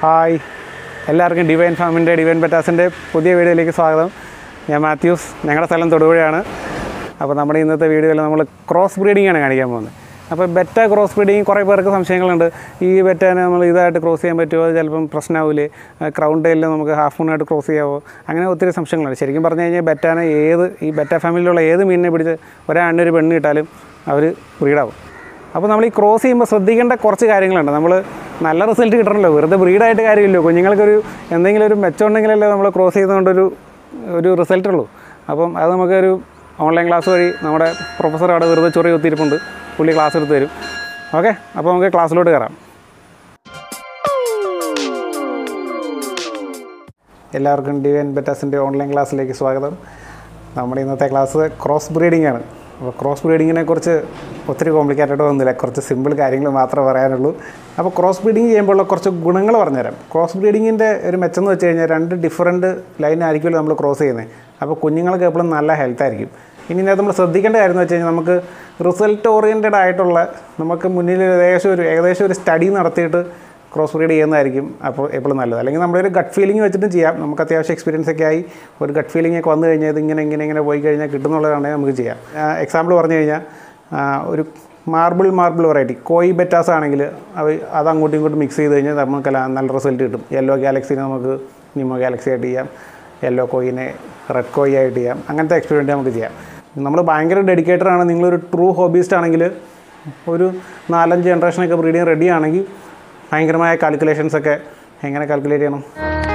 Hi എല്ലാവർക്കും divine ഫാമിൻ്റെ divine ബെറ്റാസിൻ്റെ പുതിയ വീഡിയോയിലേക്ക് സ്വാഗതം ഞാൻ മാത്യൂസ് ഞങ്ങളുടെ സ്ഥലം തൊടുപുഴയാണ് അപ്പോൾ നമ്മുടെ ഇന്നത്തെ വീഡിയോയിൽ നമ്മൾ ക്രോസ് ബ്രീഡിംഗ് ആണ് കാണിക്കാൻ പോകുന്നത് അപ്പോൾ ബെറ്റ ക്രോസ് ബ്രീഡിങ് കുറേ പേർക്ക് സംശയങ്ങളുണ്ട് ഈ ബെറ്റനെ നമ്മൾ ഇതായിട്ട് ക്രോസ് ചെയ്യാൻ പറ്റുമോ അത് ചിലപ്പം പ്രശ്നമാവില്ലേ ക്രൗണ്ട് ഡേയിൽ നമുക്ക് ഹാഫ് മൂണായിട്ട് ക്രോസ് ചെയ്യാവോ അങ്ങനെ ഒത്തിരി സംശയങ്ങളുണ്ട് ശരിക്കും പറഞ്ഞു കഴിഞ്ഞാൽ ബെറ്റാനെ ഏത് ഈ ബെറ്റ ഫാമിലിയിലുള്ള ഏത് മീനിനെ പിടിച്ച് ഒരാണിനൊരു പെണ്ണ് ഇട്ടാലും അവർ ബ്രീഡാവും അപ്പോൾ നമ്മൾ ഈ ക്രോസ് ചെയ്യുമ്പോൾ ശ്രദ്ധിക്കേണ്ട കുറച്ച് കാര്യങ്ങളുണ്ട് നമ്മൾ നല്ല റിസൾട്ട് കിട്ടണമല്ലോ വെറുതെ ബ്രീഡായിട്ട് കാര്യമില്ലല്ലോ കുഞ്ഞുങ്ങൾക്കൊരു എന്തെങ്കിലും ഒരു മെച്ചം ഉണ്ടെങ്കിലല്ലേ നമ്മൾ ക്രോസ് ചെയ്തുകൊണ്ടൊരു ഒരു റിസൾട്ട് ഉള്ളൂ അപ്പം അത് നമുക്കൊരു ഓൺലൈൻ ക്ലാസ് വഴി നമ്മുടെ പ്രൊഫസർ അവിടെ വെറുതെ ചൊറി കുത്തിയിരിപ്പുണ്ട് പുള്ളി ക്ലാസ് എടുത്ത് തരും ഓക്കെ അപ്പോൾ നമുക്ക് ക്ലാസ്സിലോട്ട് കയറാം എല്ലാവർക്കും ഡിവൈൻ ബെറ്റാസിൻ്റെ ഓൺലൈൻ ക്ലാസ്സിലേക്ക് സ്വാഗതം നമ്മുടെ ഇന്നത്തെ ക്ലാസ് ക്രോസ് ബ്രീഡിംഗ് ആണ് അപ്പോൾ ക്രോസ് ബ്രീഡിങ്ങിനെ കുറിച്ച് ഒത്തിരി കോംപ്ലിക്കേറ്റഡ് ഒന്നുമില്ല കുറച്ച് സിമ്പിൾ കാര്യങ്ങൾ മാത്രമേ പറയാനുള്ളൂ അപ്പോൾ ക്രോസ് ബ്രീഡിങ് ചെയ്യുമ്പോഴുള്ള കുറച്ച് ഗുണങ്ങൾ പറഞ്ഞുതരാം ക്രോസ് ബ്രീഡിങ്ങിൻ്റെ ഒരു മെച്ചം എന്ന് വെച്ച് കഴിഞ്ഞാൽ രണ്ട് ഡിഫറൻറ്റ് ലൈൻ ആയിരിക്കുമല്ലോ നമ്മൾ ക്രോസ് ചെയ്യുന്നത് അപ്പോൾ കുഞ്ഞുങ്ങൾക്ക് എപ്പോഴും നല്ല ഹെൽത്ത് ആയിരിക്കും ഇനി ഇതിനകത്ത് നമ്മൾ ശ്രദ്ധിക്കേണ്ട കാര്യം എന്ന് വെച്ച് കഴിഞ്ഞാൽ നമുക്ക് റിസൾട്ട് ഓറിയൻറ്റഡ് ആയിട്ടുള്ള നമുക്ക് മുന്നിൽ ഏകദേശം ഒരു ഏകദേശം ഒരു സ്റ്റഡി നടത്തിയിട്ട് ക്രോസ് ബ്രീഡ് ചെയ്യുന്നതായിരിക്കും അപ്പോൾ എപ്പോഴും നല്ലത് അല്ലെങ്കിൽ നമ്മളൊരു ഗട്ട് ഫീലിംഗ് വെച്ചിട്ടും ചെയ്യാം നമുക്ക് അത്യാവശ്യം എക്സ്പീരിയൻസ് ഒക്കെ ആയി ഒരു ഗട്ട് ഫീലിംഗ് ഒക്കെ വന്നു കഴിഞ്ഞാൽ ഇത് ഇങ്ങനെ ഇങ്ങനെ ഇങ്ങനെ പോയി കഴിഞ്ഞാൽ കിട്ടുന്നുള്ളതാണെങ്കിൽ നമുക്ക് ചെയ്യാം എക്സാമ്പിൾ പറഞ്ഞു കഴിഞ്ഞാൽ ആ, ഒരു marble marble variety koi bettas ആണെങ്കിൽ അവ അത് അങ്ങോട്ടും ഇങ്ങോട്ടും മിക്സ് ചെയ്ത് കഴിഞ്ഞാൽ നമുക്ക് ല- നല്ല റിസൾട്ട് കിട്ടും യെല്ലോ ഗാലക്സിനെ നമുക്ക് നിമോ ഗാലക്സി ആയിട്ട് ചെയ്യാം യെല്ലോ കോയിനെ റെഡ് കോയി ആയിട്ട് ചെയ്യാം അങ്ങനത്തെ എക്സ്പെരിമെൻറ്റ് നമുക്ക് ചെയ്യാം നമ്മൾ ഭയങ്കര ഡെഡിക്കേറ്റഡ് ആണ് നിങ്ങളൊരു ട്രൂ ഹോബീസ്റ്റ് ആണെങ്കിൽ ഒരു നാലഞ്ച് ജനറേഷനൊക്കെ ബ്രീഡിങ് റെഡി ആണെങ്കിൽ ഭയങ്കരമായ കാൽക്കുലേഷൻസ് ഒക്കെ എങ്ങനെ കാൽക്കുലേറ്റ് ചെയ്യണം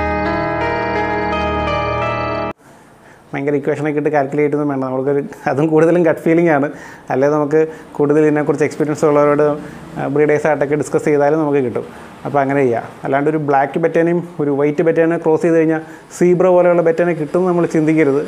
ഭയങ്കര ഇക്വേഷനൊക്കെ ഇട്ട് കാൽക്കുലേറ്റ് ഒന്നും വേണ്ട നമുക്കൊരു അതും കൂടുതലും ഗട്ട് ഫീലിംഗ് ആണ് അല്ലെങ്കിൽ നമുക്ക് കൂടുതൽ ഇതിനെക്കുറിച്ച് എക്സ്പീരിയൻസ് ഉള്ളവരോട് ബ്രീഡേഴ്സ് ആയിട്ടൊക്കെ ഡിസ്കസ് ചെയ്താലും നമുക്ക് കിട്ടും അപ്പോൾ അങ്ങനെ ചെയ്യാം അല്ലാണ്ട് ഒരു ബ്ലാക്ക് ബെറ്റനെയും ഒരു വൈറ്റ് ബെറ്റനെ ക്രോസ് ചെയ്ത് കഴിഞ്ഞാൽ സീബ്ര പോലെയുള്ള ബെറ്റനെ കിട്ടും നമ്മൾ ചിന്തിക്കരുത്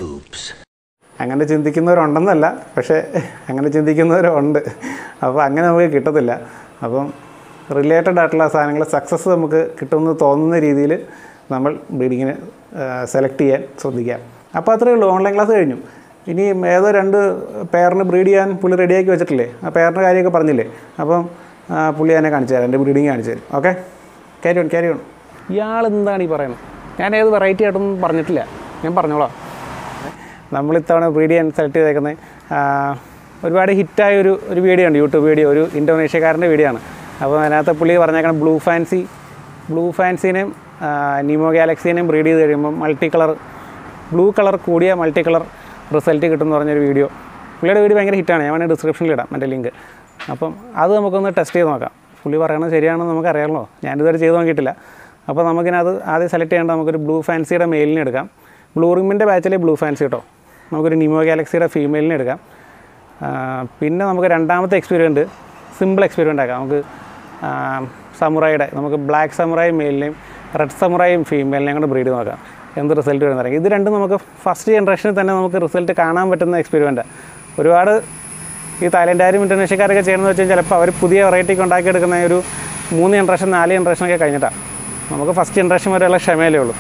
അങ്ങനെ ചിന്തിക്കുന്നവരുണ്ടെന്നല്ല പക്ഷേ അങ്ങനെ ചിന്തിക്കുന്നവരുണ്ട് അപ്പോൾ അങ്ങനെ നമുക്ക് കിട്ടത്തില്ല അപ്പം റിലേറ്റഡ് ആയിട്ടുള്ള സാധനങ്ങൾ സക്സസ് നമുക്ക് കിട്ടുമെന്ന് തോന്നുന്ന രീതിയിൽ നമ്മൾ ബ്രീഡിങ്ങിന് സെലക്ട് ചെയ്യാൻ ശ്രദ്ധിക്കാം അപ്പോൾ അത്രയേ ഉള്ളൂ ഓൺലൈൻ ക്ലാസ് കഴിഞ്ഞു ഇനി ഏതോ രണ്ട് പേരിന് ബ്രീഡ് ചെയ്യാൻ പുള്ളി റെഡിയാക്കി വെച്ചിട്ടില്ലേ ആ പേരിൻ്റെ കാര്യമൊക്കെ പറഞ്ഞില്ലേ അപ്പം ആ, പുള്ളി എന്നെ കാണിച്ചു തരാം എൻ്റെ ബ്രീഡിങ് കാണിച്ചു തരും okay carry on carry on ഇയാൾ എന്താണ് ഈ പറയുന്നത് ഞാൻ ഏത് വെറൈറ്റി ആയിട്ടൊന്നും പറഞ്ഞിട്ടില്ല ഞാൻ പറഞ്ഞോളാം നമ്മൾ ഇത്തവണ ബ്രീഡ് ചെയ്യാൻ സെലക്ട് ചെയ്തേക്കുന്നത് ഒരുപാട് ഹിറ്റായ ഒരു ഒരു വീഡിയോ ഉണ്ട് യൂട്യൂബ് വീഡിയോ ഒരു ഇന്തോനേഷ്യക്കാരൻ്റെ വീഡിയോ ആണ് അപ്പോൾ അതിനകത്ത് പുള്ളി പറഞ്ഞേക്കണം ബ്ലൂ ഫാൻസി ബ്ലൂ ഫാൻസിനെയും നിമോ ഗാലക്സീനെയും ബ്രീഡ് ചെയ്ത് കഴിയുമ്പോൾ മൾട്ടി കളർ ബ്ലൂ കളർ കൂടിയ മൾട്ടി കളർ റിസൾട്ട് കിട്ടും എന്ന് പറഞ്ഞൊരു വീഡിയോ പുള്ളിയുടെ വീഡിയോ ഭയങ്കര ഹിറ്റാണ് ഞാൻ വേണമെങ്കിൽ ഡിസ്ക്രിപ്ഷനിൽ ഇടാം മറ്റേ ലിങ്ക് അപ്പം അത് നമുക്കൊന്ന് ടെസ്റ്റ് ചെയ്ത് നോക്കാം പുള്ളി പറയണത് ശരിയാണെന്ന് നമുക്കറിയാമല്ലോ ഞാനിതുവരെ ചെയ്ത് നോക്കിയിട്ടില്ല അപ്പോൾ നമുക്കിനത് ആദ്യം സെലക്ട് ചെയ്യേണ്ട നമുക്കൊരു ബ്ലൂ ഫാൻസിയുടെ മെയിലിനെ എടുക്കാം ബ്ലൂ റിമിൻ്റെ ബാച്ചിലെ ബ്ലൂ ഫാൻസി കേട്ടോ നമുക്കൊരു നിമോ ഗാലക്സിയുടെ ഫീമെയിലിനെ എടുക്കാം ആ, പിന്നെ നമുക്ക് രണ്ടാമത്തെ എക്സ്പീരിയൻറ്റ് സിമ്പിൾ എക്സ്പീരിയൻ്റ് ആക്കാം നമുക്ക് സമുറായിയുടെ നമുക്ക് ബ്ലാക്ക് സമുറായി മെയിലിനെയും റെഡ് സമുറായും ഫീമെയിലിനെയും കൂടെ ബ്രീഡ് നോക്കാം എന്ത് റിസൾട്ട് വരുന്നറിയാം ഇത് രണ്ടും നമുക്ക് ഫസ്റ്റ് ജനറേഷനിൽ തന്നെ നമുക്ക് റിസൾട്ട് കാണാൻ പറ്റുന്ന എക്സ്പെരിമെൻറ്റാണ് ഒരുപാട് ഈ തായ്ലൻഡുകാരും ഇന്തോനേഷ്യക്കാരൊക്കെ ചെയ്യണമെന്ന് വെച്ചാൽ ചിലപ്പോൾ അവർ പുതിയ വെറൈറ്റിക്ക് ഉണ്ടാക്കിയെടുക്കുന്ന ഒരു മൂന്ന് ജനറേഷൻ നാല് ജനറേഷനൊക്കെ കഴിഞ്ഞിട്ടാണ് നമുക്ക് ഫസ്റ്റ് ജനറേഷൻ വരെയുള്ള ക്ഷമയിലേ ഉള്ളൂ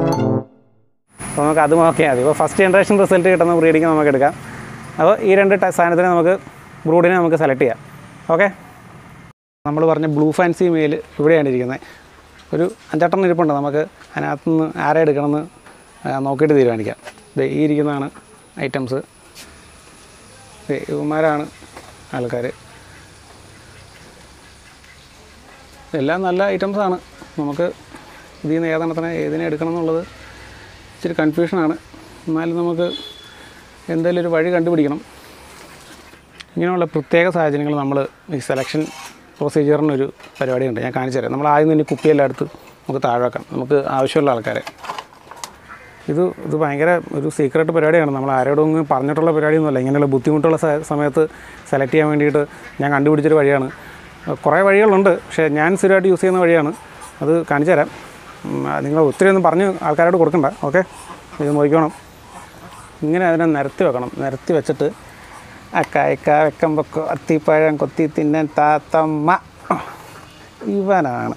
അപ്പോൾ നമുക്ക് അത് നോക്കിയാൽ മതി അപ്പോൾ ഫസ്റ്റ് ജനറേഷൻ റിസൾട്ട് കിട്ടുന്ന ബ്രീഡിങ് നമുക്ക് എടുക്കാം അപ്പോൾ ഈ രണ്ട് ട- സാധനത്തിന് നമുക്ക് ബ്രൂഡിനെ നമുക്ക് സെലക്ട് ചെയ്യാം ഓക്കെ നമ്മൾ പറഞ്ഞ ബ്ലൂ ഫാൻസി മെയിൽ ഇവിടെയാണ് ഇരിക്കുന്നത് ഒരു അഞ്ചെട്ടെണ്ണം ഇരിപ്പുണ്ട് നമുക്ക് അതിനകത്ത് നിന്ന് ആരെ എടുക്കണമെന്ന് ആ, നോക്കിയിട്ട് തീരുമാനിക്കാം ദേ ഈ ഇരിക്കുന്നതാണ് ഐറ്റംസ് ഇവന്മാരാണ് ആൾക്കാർ എല്ലാം നല്ല ഐറ്റംസാണ് നമുക്ക് ഇതിൽ നിന്ന് ഏതെണ്ണത്തിനെ ഏതിനെ എടുക്കണം എന്നുള്ളത് ഇച്ചിരി കൺഫ്യൂഷനാണ് എന്നാലും നമുക്ക് എന്തെങ്കിലും ഒരു വഴി കണ്ടുപിടിക്കണം ഇങ്ങനെയുള്ള പ്രത്യേക സാഹചര്യങ്ങൾ നമ്മൾ ഈ സെലക്ഷൻ പ്രൊസീജിയറിനൊരു പരിപാടിയുണ്ട് ഞാൻ കാണിച്ചു തരാം നമ്മൾ ആദ്യം തന്നെ കുപ്പിയെല്ലാം എടുത്ത് നമുക്ക് താഴെ വെക്കാം നമുക്ക് ആവശ്യമുള്ള ആൾക്കാരെ ഇത് ഇത് ഭയങ്കര ഒരു സീക്രട്ട് പരിപാടിയാണ് നമ്മൾ ആരോടും ഒന്നും പറഞ്ഞിട്ടുള്ള പരിപാടിയൊന്നുമല്ല ഇങ്ങനെയുള്ള ബുദ്ധിമുട്ടുള്ള സ- സമയത്ത് സെലക്ട് ചെയ്യാൻ വേണ്ടിയിട്ട് ഞാൻ കണ്ടുപിടിച്ചൊരു വഴിയാണ് കുറേ വഴികളുണ്ട് പക്ഷേ ഞാൻ സ്ഥിരമായിട്ട് യൂസ് ചെയ്യുന്ന വഴിയാണ് അത് കാണിച്ചു തരാം ഉം, ആ, നിങ്ങൾ ഒത്തിരി ഒന്നും പറഞ്ഞ് ആൾക്കാരോട് കൊടുക്കണ്ട ഓക്കെ ഇത് നോക്കിക്കോണം ഇങ്ങനെ അതിനെ നിരത്തി വെക്കണം നിരത്തി വെച്ചിട്ട് അക്ക അക്ക വെക്കുമ്പോൾ കൊത്തിപ്പഴം കൊത്തി തിന്നാൻ താത്തമ്മ ഇവനാണ്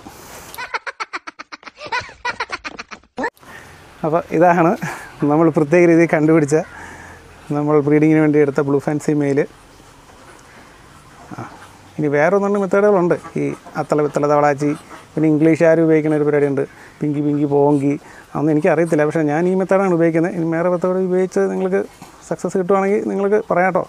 അപ്പോൾ ഇതാണ് നമ്മൾ പ്രത്യേക രീതിയിൽ കണ്ടുപിടിച്ച നമ്മൾ ബ്രീഡിങ്ങിന് വേണ്ടി എടുത്ത ബ്ലൂ ഫാൻസി മെയിൽ ഇനി വേറെ ഒന്നും മെത്തേഡുകളുണ്ട് ഈ അത്തള വിത്തള തവളാച്ചി പിന്നെ ഇംഗ്ലീഷുകാർ ഉപയോഗിക്കുന്ന ഒരു പരിപാടിയുണ്ട് പിങ്കി പിങ്കി പോങ്കി അതൊന്നും എനിക്കറിയത്തില്ല പക്ഷേ ഞാൻ ഈ മെത്തേഡാണ് ഉപയോഗിക്കുന്നത് ഇനി വേറെ മെത്തേഡ് ഉപയോഗിച്ച് നിങ്ങൾക്ക് സക്സസ് കിട്ടുവാണെങ്കിൽ നിങ്ങൾക്ക് പറയാം കേട്ടോ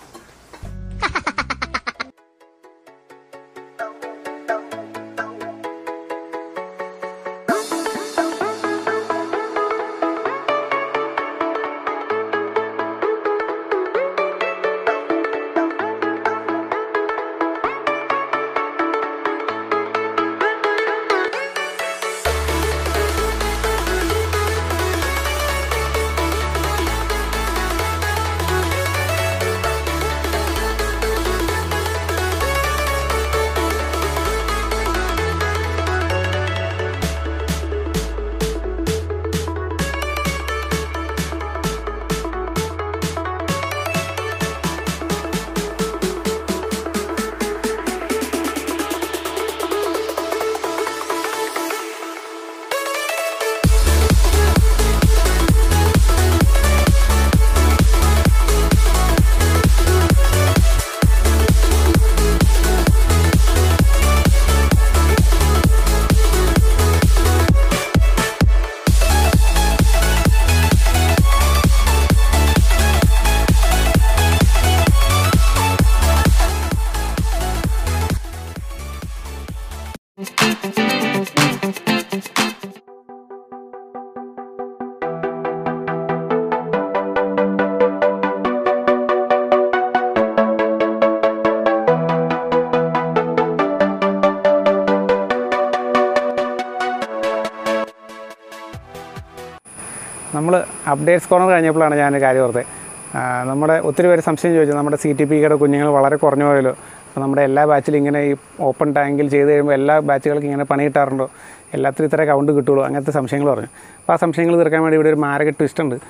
നമ്മൾ അപ്ഡേറ്റ്സ് കോർണർ കഴിഞ്ഞപ്പോഴാണ് ഞാൻ കാര്യം ഓർത്തത് ആ, നമ്മുടെ ഒത്തിരി പേര് സംശയം ചോദിച്ചു നമ്മുടെ സി ടി പിയുടെ കുഞ്ഞുങ്ങൾ വളരെ കുറഞ്ഞു പോയല്ലോ അപ്പോൾ നമ്മുടെ എല്ലാ ബാച്ചിലും ഇങ്ങനെ ഈ ഓപ്പൺ ടാങ്കിൽ ചെയ്ത് കഴിയുമ്പോൾ എല്ലാ ബാച്ചുകൾക്കും ഇങ്ങനെ പണി കിട്ടാറുണ്ടോ എല്ലാത്തിനും ഇത്ര കൗണ്ട് കിട്ടുള്ളൂ അങ്ങനത്തെ സംശയങ്ങൾ പറഞ്ഞു അപ്പോൾ ആ സംശയങ്ങൾ തീർക്കാൻ വേണ്ടി ഇവിടെ ഒരു മാരക ട്വിസ്റ്റ് ഉണ്ട്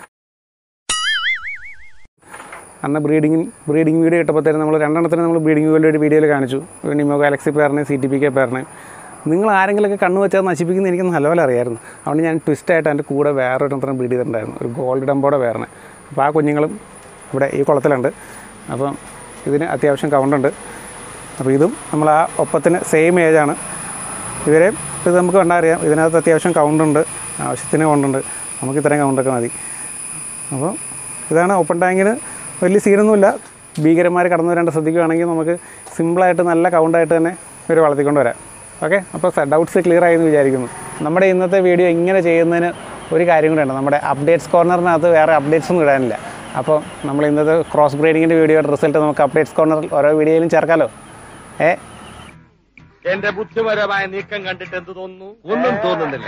അന്ന് ബ്രീഡിങ് ബ്രീഡിങ് വീഡിയോ ഇട്ടപ്പോഴത്തേനും നമ്മൾ രണ്ടെണ്ണത്തിന് നമ്മൾ ബ്രീഡിങ് വീഡിയോ ഒരു വീഡിയോയിൽ കാണിച്ചു ഒരു നിമോ ഗാലക്സി പേരിനെ സി ടി പി കെ പേരിനെ നിങ്ങൾ ആരെങ്കിലുമൊക്കെ കണ്ണു വെച്ചാൽ നശിപ്പിക്കുന്ന എനിക്ക് നല്ലപോലെ അറിയായിരുന്നു അതുകൊണ്ട് ഞാൻ ട്വിസ്റ്റായിട്ട് എൻ്റെ കൂടെ വേറെ ഒരെണ്ണത്തിന് ബ്രീഡ് ചെയ്തിട്ടുണ്ടായിരുന്നു ഒരു ഗോൾഡ് ഡംബോടെ പേരിനെ അപ്പോൾ ആ കുഞ്ഞുങ്ങളും ഇവിടെ ഈ കുളത്തിലുണ്ട് അപ്പം ഇതിന് അത്യാവശ്യം കൗണ്ടുണ്ട് അപ്പോൾ ഇതും നമ്മൾ ആ ഒപ്പത്തിന് സെയിം ഏജാണ് ഇവരെ ഇത് നമുക്ക് കണ്ടാൽ അറിയാം ഇതിനകത്ത് അത്യാവശ്യം കൗണ്ടുണ്ട് ആവശ്യത്തിന് കൗണ്ടുണ്ട് നമുക്ക് ഇത്രയും കൗണ്ടൊക്കെ മതി അപ്പോൾ ഇതാണ് ഓപ്പൺ ടാങ്കിന് വലിയ സീനൊന്നുമില്ല ഭീകരന്മാർ കടന്നു വരാണ്ട് ശ്രദ്ധിക്കുകയാണെങ്കിൽ നമുക്ക് സിമ്പിളായിട്ട് നല്ല കൗണ്ടായിട്ട് തന്നെ ഇവർ വളർത്തിക്കൊണ്ട് വരാം ഓക്കെ അപ്പോൾ ഡൗട്ട്സ് ക്ലിയർ ആയി എന്ന് വിചാരിക്കുന്നു നമ്മുടെ ഇന്നത്തെ വീഡിയോ ഇങ്ങനെ ചെയ്യുന്നതിന് ഒരു കാര്യം കൂടെയുണ്ട് നമ്മുടെ അപ്ഡേറ്റ്സ് കോർണറിനകത്ത് വേറെ അപ്ഡേറ്റ്സ് ഒന്നും ഇടാനില്ല അപ്പോൾ നമ്മൾ ഇന്നത്തെ ക്രോസ് ബ്രീഡിങ്ങിൻ്റെ വീഡിയോയുടെ റിസൾട്ട് നമുക്ക് അപ്ഡേറ്റ്സ് കോർണറിൽ ഓരോ വീഡിയോയിലും ചേർക്കാമല്ലോ ഏ എന്റെ ബുദ്ധിപരമായ നീക്കം കണ്ടിട്ട് എന്ത് തോന്നുന്നു ഒന്നും തോന്നുന്നില്ല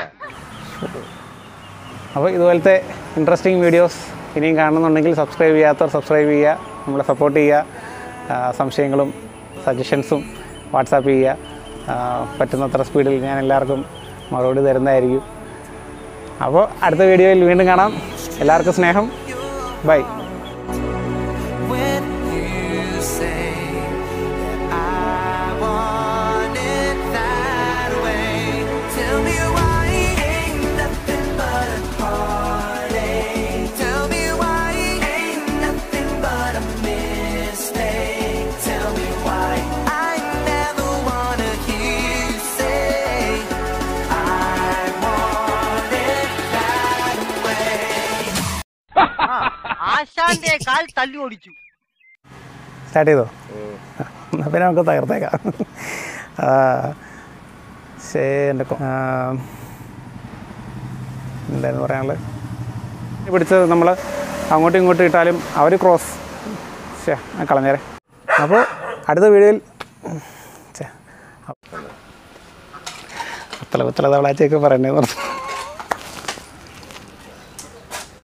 അപ്പോൾ ഇതുപോലത്തെ ഇൻട്രസ്റ്റിംഗ് വീഡിയോസ് ഇനിയും കാണുന്നുണ്ടെങ്കിൽ സബ്സ്ക്രൈബ് ചെയ്യാത്തവർ സബ്സ്ക്രൈബ് ചെയ്യുക നമ്മളെ സപ്പോർട്ട് ചെയ്യുക ആ, സംശയങ്ങളും സജഷൻസും വാട്സാപ്പ് ചെയ്യുക ആ, പറ്റുന്നത്ര സ്പീഡിൽ ഞാൻ എല്ലാവർക്കും മറുപടി തരുന്നതായിരിക്കും അപ്പോൾ അടുത്ത വീഡിയോയിൽ വീണ്ടും കാണാം എല്ലാവർക്കും സ്നേഹം bye when you say that I want it that way. Tell me why ain't nothing but a heartache. Tell me why ain't nothing but a mistake. Tell me why I never wanna hear you say I want it that way. ആശാന്റെ കാൽ തല്ലി ഓടിച്ചു start ചെയ്തോ എന്നാൽ പിന്നെ നമുക്ക് തകർത്തേക്കാം ആ, ശേ എൻ്റെ കൊ- ആ, എന്തായിരുന്നു പറയാനുള്ളത് പിടിച്ചത് നമ്മൾ അങ്ങോട്ടും ഇങ്ങോട്ടും ഇട്ടാലും അവർ ക്രോസ് ശേ ഞാൻ കളഞ്ഞേരെ അപ്പോൾ അടുത്ത വീഡിയോയിൽ ചേ അത്തല കുത്തല തവളാച്ചയൊക്കെ പറയണ്ടേ